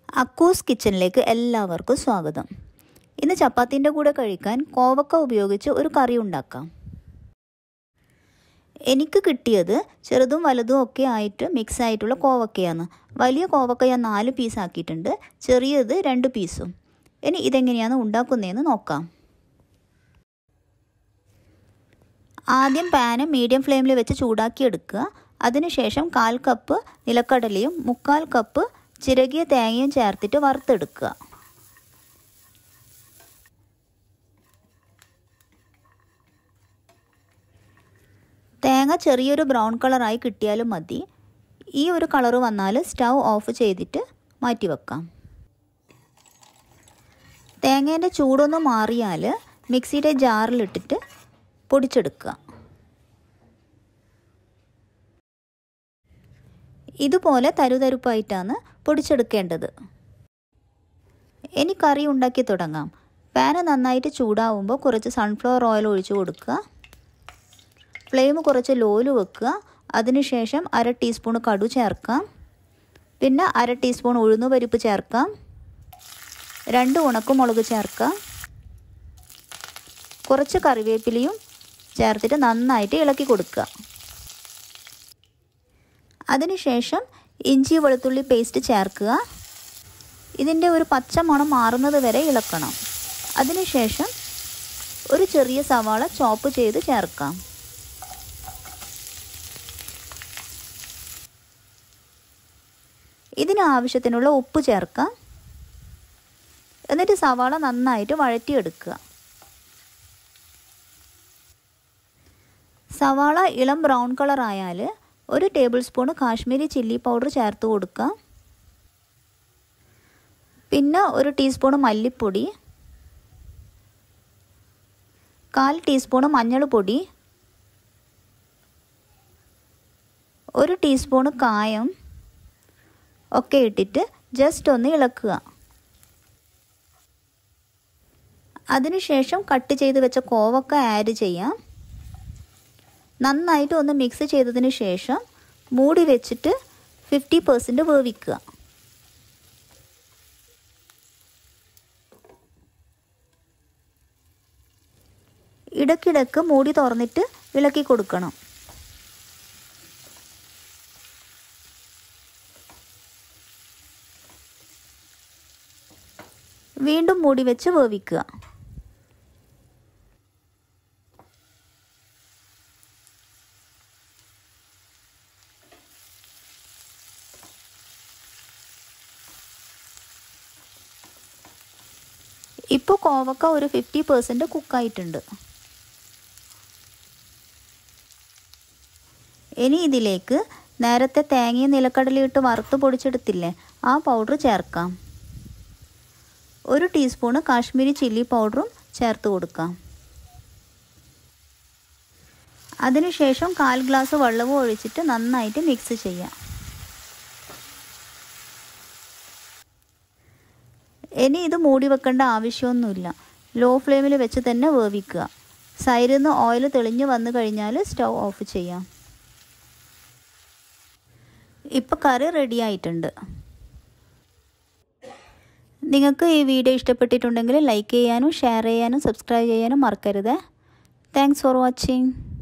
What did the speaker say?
അക്കൂസ് കിച്ചണിലേക്ക് എല്ലാവർക്കും സ്വാഗതം ഇന്ന് ചപ്പാത്തിൻ്റെ കൂടെ കഴിക്കാൻ കോവക്ക ഉപയോഗിച്ച് ഒരു കറി ഉണ്ടാക്കാം എനിക്ക് കിട്ടിയത് ചെറുതും വലുതും ഒക്കെ ആയിട്ട് മിക്സ് ആയിട്ടുള്ള കോവക്കയാണ് വലിയ കോവക്ക ഞാൻ നാല് പീസ് ആക്കിയിട്ടുണ്ട് ചെറിയത് രണ്ട് പീസും ഇനി ഇതെങ്ങനെയാണ് ഉണ്ടാക്കുന്നതെന്ന് നോക്കാം ആദ്യം പാന് മീഡിയം ഫ്ലെയിമിൽ വെച്ച് ചൂടാക്കി എടുക്കുക അതിനുശേഷം കാൽ കപ്പ് നിലക്കടലയും മുക്കാൽ കപ്പ് ചിരകിയ തേങ്ങയും ചേർത്തിട്ട് വറുത്തെടുക്കുക തേങ്ങ ചെറിയൊരു ബ്രൗൺ കളറായി കിട്ടിയാലും മതി ഈ ഒരു കളറ് വന്നാൽ സ്റ്റൗ ഓഫ് ചെയ്തിട്ട് മാറ്റി വെക്കാം തേങ്ങേൻ്റെ ചൂടൊന്ന് മാറിയാൽ മിക്സിയുടെ ജാറിലിട്ടിട്ട് പൊടിച്ചെടുക്കുക ഇതുപോലെ തരുതരുപ്പായിട്ടാണ് പൊടിച്ചെടുക്കേണ്ടത് ഇനി കറി ഉണ്ടാക്കി തുടങ്ങാം പാന് നന്നായിട്ട് ചൂടാവുമ്പോൾ കുറച്ച് സൺഫ്ലവർ ഓയിൽ ഒഴിച്ചു കൊടുക്കുക ഫ്ലെയിം കുറച്ച് ലോയിൽ വെക്കുക അതിനുശേഷം അര ടീസ്പൂൺ കടു ചേർക്കാം പിന്നെ അര ടീസ്പൂൺ ഉഴുന്നു പരിപ്പ് ചേർക്കാം രണ്ട് ഉണക്കമുളക് ചേർക്കാം കുറച്ച് കറിവേപ്പിലയും ചേർത്തിട്ട് നന്നായിട്ട് ഇളക്കി കൊടുക്കുക അതിനുശേഷം ഇഞ്ചി വെളുത്തുള്ളി പേസ്റ്റ് ചേർക്കുക ഇതിൻ്റെ ഒരു പച്ച മണം മാറുന്നത് വരെ ഇളക്കണം അതിനുശേഷം ഒരു ചെറിയ സവാള ചോപ്പ് ചെയ്ത് ചേർക്കാം ഇതിന് ആവശ്യത്തിനുള്ള ഉപ്പ് ചേർക്കാം എന്നിട്ട് സവാള നന്നായിട്ട് വഴറ്റിയെടുക്കുക സവാള ഇളം ബ്രൗൺ കളർ ആയാൽ ഒരു tablespoon Kashmiri chilli powder ചേർത്ത് കൊടുക്കുക പിന്നെ ഒരു ടീസ്പൂൺ മല്ലിപ്പൊടി കാൽ ടീസ്പൂൺ മഞ്ഞൾപ്പൊടി ഒരു ടീസ്പൂൺ കായം ഒക്കെ ഇട്ടിട്ട് ജസ്റ്റ് ഒന്ന് ഇളക്കുക അതിനുശേഷം കട്ട് ചെയ്ത് വെച്ച കോവക്ക ആഡ് ചെയ്യാം നന്നായിട്ട് ഒന്ന് മിക്സ് ചെയ്തതിന് ശേഷം മൂടി വെച്ചിട്ട് ഫിഫ്റ്റി പെർസെൻറ്റ് വേവിക്കുക ഇടയ്ക്കിടയ്ക്ക് മൂടി തുറന്നിട്ട് ഇളക്കി കൊടുക്കണം വീണ്ടും മൂടി വെച്ച് വേവിക്കുക ഇപ്പോൾ കോവക്ക ഒരു ഫിഫ്റ്റി പെർസെൻറ്റ് കുക്കായിട്ടുണ്ട് ഇനി ഇതിലേക്ക് നേരത്തെ തേങ്ങയും നിലക്കടലയിട്ട് വറുത്ത് പൊടിച്ചെടുത്തില്ലേ ആ പൗഡർ ചേർക്കാം ഒരു ടീസ്പൂണ് കാശ്മീരി ചില്ലി പൗഡറും ചേർത്ത് കൊടുക്കാം അതിനുശേഷം കാൽ ഗ്ലാസ് വെള്ളവും ഒഴിച്ചിട്ട് നന്നായിട്ട് മിക്സ് ചെയ്യാം ഇനി ഇത് മൂടി വെക്കേണ്ട ആവശ്യമൊന്നുമില്ല ലോ ഫ്ലെയിമിൽ വെച്ച് തന്നെ വേവിക്കുക സൈഡിൽ നിന്ന് ഓയിൽ തെളിഞ്ഞ് വന്നു കഴിഞ്ഞാൽ സ്റ്റൗ ഓഫ് ചെയ്യാം ഇപ്പോൾ കറി റെഡി ആയിട്ടുണ്ട് നിങ്ങൾക്ക് ഈ വീഡിയോ ഇഷ്ടപ്പെട്ടിട്ടുണ്ടെങ്കിൽ ലൈക്ക് ചെയ്യാനും ഷെയർ ചെയ്യാനും സബ്സ്ക്രൈബ് ചെയ്യാനും മറക്കരുത് താങ്ക്സ് ഫോർ വാച്ചിങ്